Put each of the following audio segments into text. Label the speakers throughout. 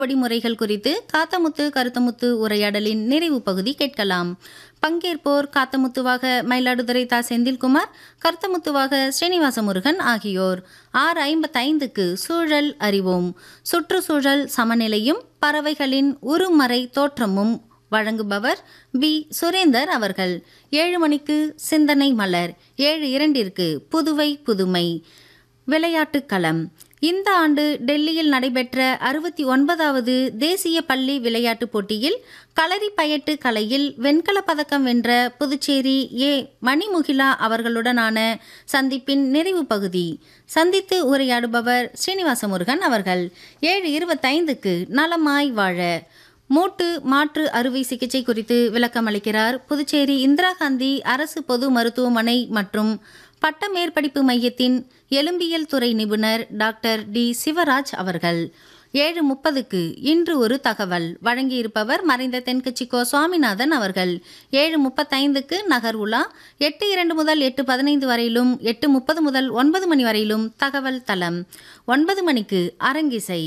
Speaker 1: பொடிமுறைகள் குறித்து காத்தமுத்து கருத்தமுத்து உரையாடலின் நிறைவு பகுதி கேட்கலாம் பங்கேற்போர் காத்தமுத்துவாக மயிலாடுதுறை தா செந்தில்குமார் கருத்தமுத்துவாக ஸ்ரீனிவாச முருகன் ஆகியோர் ஆறு ஐம்பத்தைந்துக்கு சூழல் அறிவோம் சுற்றுச்சூழல் சமநிலையும் பறவைகளின் உருமறை தோற்றமும் வழங்குபவர் பி சுரேந்தர் அவர்கள் ஏழு மணிக்கு சிந்தனை மலர் ஏழு இரண்டிற்கு புதுவை புதுமை விளையாட்டுக் களம் இந்த ஆண்டு டெல்லியில் நடைபெற்ற அறுபத்தி ஒன்பதாவது தேசிய பள்ளி விளையாட்டுப் போட்டியில் களரி பயட்டு கலையில் வெண்கலப் பதக்கம் வென்ற புதுச்சேரி ஏ மணிமுகிலா அவர்களுடனான சந்திப்பின் நிறைவு பகுதி சந்தித்து உரையாடுபவர் ஸ்ரீனிவாச முருகன் அவர்கள் ஏழு இருபத்தைந்துக்கு நலமாய் வாழ மூட்டு மாற்று அறுவை சிகிச்சை குறித்து விளக்கம் அளிக்கிறார் புதுச்சேரி இந்திரா காந்தி அரசு பொது மருத்துவமனை மற்றும் பட்ட மேற்படிப்பு மையத்தின் எலும்பியல் துறை நிபுணர் டாக்டர் டி சிவராஜ் அவர்கள் ஏழு முப்பதுக்கு இன்று ஒரு தகவல் வழங்கியிருப்பவர் மறைந்த தென்கட்சி கோ சுவாமிநாதன் அவர்கள் ஏழு முப்பத்தைந்துக்கு நகர் உலா எட்டு இரண்டு முதல் எட்டு பதினைந்து வரையிலும் எட்டு முப்பது முதல் ஒன்பது மணி வரையிலும் தகவல் தளம் ஒன்பது மணிக்கு அரங்கிசை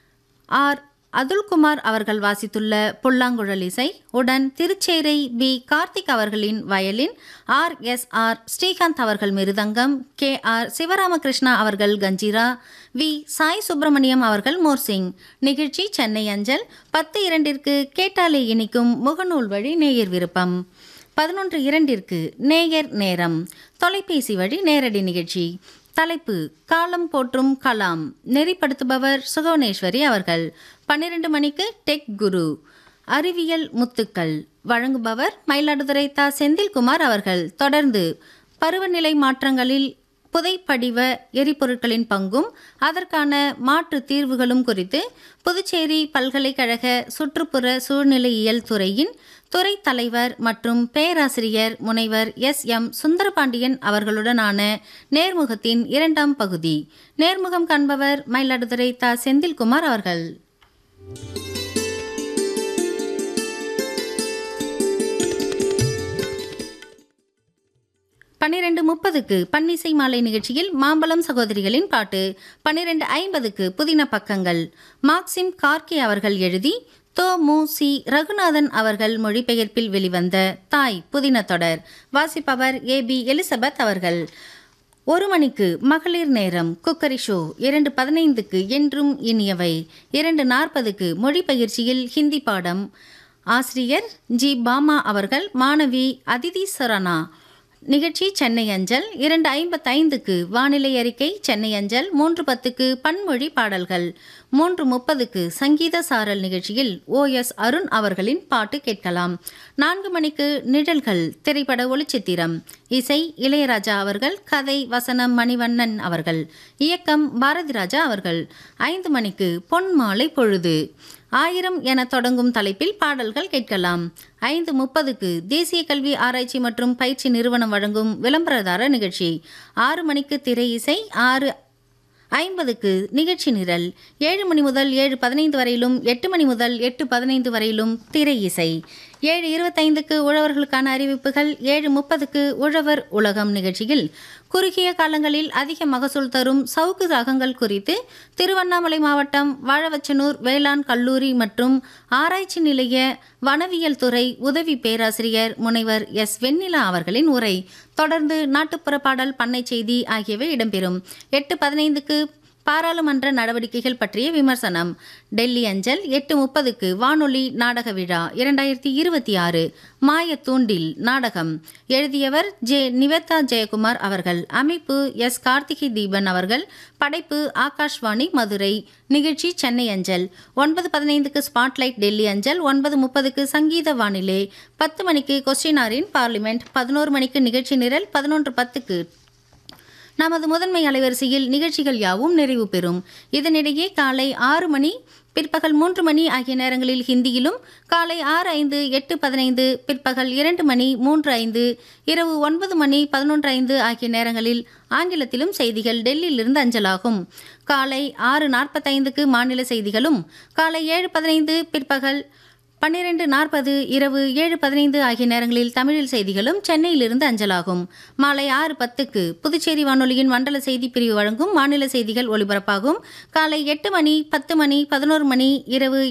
Speaker 1: ஆர் அதுல்குமார் அவர்கள் வாசித்துள்ள புல்லாங்குழல் இசை உடன் திருச்சேரை பி கார்த்திக் அவர்களின் violin R S R Srikanth அவர்கள் மிருதங்கம் கே ஆர் சிவராமகிருஷ்ணா அவர்கள் கஞ்சிரா வி சாய் சுப்பிரமணியம் அவர்கள் மோர்சிங் நிகழ்ச்சி சென்னை அஞ்சல் பத்து இரண்டிற்கு கேட்டாலே இனிக்கும் முகநூல் வழி நேயர் விருப்பம் பதினொன்று இரண்டிற்கு நேயர் நேரம் தொலைபேசி வழி நேரடி நிகழ்ச்சி தலைப்பு காலம் போற்றும் கலாம் நெறிப்படுத்துபவர் சுகவனேஸ்வரி அவர்கள் பன்னிரண்டு மணிக்கு டெக் குரு அறிவியல் முத்துக்கள் வழங்குபவர் மயிலாடுதுறை தா செந்தில்குமார் அவர்கள் தொடர்ந்து பருவநிலை மாற்றங்களில் புதைப்படிவ எரிபொருட்களின் பங்கும் அதற்கான மாற்று தீர்வுகளும் குறித்து புதுச்சேரி பல்கலைக்கழக சுற்றுப்புற சூழ்நிலையியல் துறையின் துறை தலைவர் மற்றும் பேராசிரியர் முனைவர் எஸ் எம் சுந்தரபாண்டியன் அவர்களுடனான நேர்முகத்தின் இரண்டாம் பகுதி நேர்முகம் காண்பவர் மயிலாடுதுறை தா செந்தில்குமார் அவர்கள் பன்னிரண்டு முப்பதுக்கு பன்னிசை மாலை நிகழ்ச்சியில் மாம்பழம் சகோதரிகளின் பாட்டு பன்னிரண்டு ஐம்பதுக்கு புதின பக்கங்கள் மார்க்சிம் கார்கே அவர்கள் எழுதி தோ மு சி ரகுநாதன் அவர்கள் மொழிபெயர்ப்பில் வெளிவந்த தாய் புதின தொடர் வாசிப்பவர் ஏ பி எலிசபெத் அவர்கள் ஒரு மணிக்கு மகளிர் நேரம் குக்கரி ஷோ இரண்டு பதினைந்துக்கு என்றும் இனியவை இரண்டு நாற்பதுக்கு மொழிபெயர்ச்சியில் ஹிந்தி பாடம் ஆசிரியர் ஜி பாமா அவர்கள் மாணவி அதிதி சரணா நிகழ்ச்சி சென்னை அஞ்சல் இரண்டு ஐம்பத்தைந்துக்கு வானிலை அறிக்கை சென்னை அஞ்சல் மூன்று பத்துக்கு பன்மொழி பாடல்கள் மூன்று முப்பதுக்கு சங்கீத சாரல் நிகழ்ச்சியில் ஓ எஸ் அருண் அவர்களின் பாட்டு கேட்கலாம் நான்கு மணிக்கு நிழல்கள் திரைப்பட ஒளிச்சித்திரம் இசை இளையராஜா அவர்கள் கதை வசனம் மணிவண்ணன் அவர்கள் இயக்கம் பாரதிராஜா அவர்கள் ஐந்து மணிக்கு பொன் மாலை பொழுது ஆயிரம் என தொடங்கும் தலைப்பில் பாடல்கள் கேட்கலாம் ஐந்து முப்பதுக்கு தேசிய கல்வி ஆராய்ச்சி மற்றும் பயிற்சி நிறுவனம் வழங்கும் விளம்பரதார நிகழ்ச்சி ஆறு மணிக்கு திரை இசை ஆறு ஐம்பதுக்கு நிகழ்ச்சி நிரல் ஏழு மணி முதல் ஏழு பதினைந்து வரையிலும் எட்டு மணி முதல் எட்டு பதினைந்து வரையிலும் திரை இசை ஏழு இருபத்தைந்துக்கு உழவர்களுக்கான அறிவிப்புகள் ஏழு முப்பதுக்கு உழவர் உலகம் நிகழ்ச்சியில் குறுகிய காலங்களில் அதிக மகசூல் தரும் சவுக்கு ரகங்கள் குறித்து திருவண்ணாமலை மாவட்டம் வாழவச்சனூர் வேளாண் கல்லூரி மற்றும் ஆராய்ச்சி நிலைய வனவியல் துறை உதவி பேராசிரியர் முனைவர் எஸ் வெண்ணிலா அவர்களின் உரை தொடர்ந்து நாட்டுப்புற பாடல் பண்ணை செய்தி ஆகியவை இடம்பெறும் எட்டு பதினைந்துக்கு பாராளுமன்ற நடவடிக்கைகள் பற்றிய விமர்சனம் டெல்லி அஞ்சல் எட்டு முப்பதுக்கு வானொலி நாடக விழா இரண்டாயிரத்தி இருபத்தி ஆறு மாயத்தூண்டில் நாடகம் எழுதியவர் ஜே நிவேதா ஜெயக்குமார் அவர்கள் அமைப்பு எஸ் கார்த்திகை தீபன் அவர்கள் படைப்பு ஆகாஷ்வாணி மதுரை நிகழ்ச்சி சென்னை அஞ்சல் ஒன்பது பதினைந்துக்கு ஸ்பாட்லைட் டெல்லி அஞ்சல் ஒன்பது முப்பதுக்கு சங்கீத வானிலை பத்து மணிக்கு கொஸ்டினாரின் பார்லிமெண்ட் பதினோரு மணிக்கு நிகழ்ச்சி நிரல் பதினொன்று பத்துக்கு நமது முதன்மை அலைவரிசையில் நிகழ்ச்சிகள் யாவும் நிறைவு பெறும் இதனிடையே காலை ஆறு மணி பிற்பகல் மூன்று மணி ஆகிய நேரங்களில் ஹிந்தியிலும் காலை ஆறு ஐந்து எட்டு பதினைந்து பிற்பகல் இரண்டு மணி மூன்று ஐந்து இரவு ஒன்பது மணி பதினொன்று ஐந்து ஆகிய நேரங்களில் ஆங்கிலத்திலும் செய்திகள் டெல்லியிலிருந்து அஞ்சலாகும் காலை ஆறு நாற்பத்தைந்துக்கு மாநில செய்திகளும் காலை ஏழு பதினைந்து பிற்பகல் பன்னிரண்டு நாற்பது இரவு ஏழு பதினைந்து ஆகிய நேரங்களில் தமிழில் செய்திகளும் சென்னையிலிருந்து அஞ்சலாகும் மாலை ஆறு பத்துக்கு புதுச்சேரி வானொலியின் மண்டல செய்தி பிரிவு வழங்கும் மாநில செய்திகள் ஒலிபரப்பாகும் காலை எட்டு மணி பத்து மணி பதினோரு மணி இரவு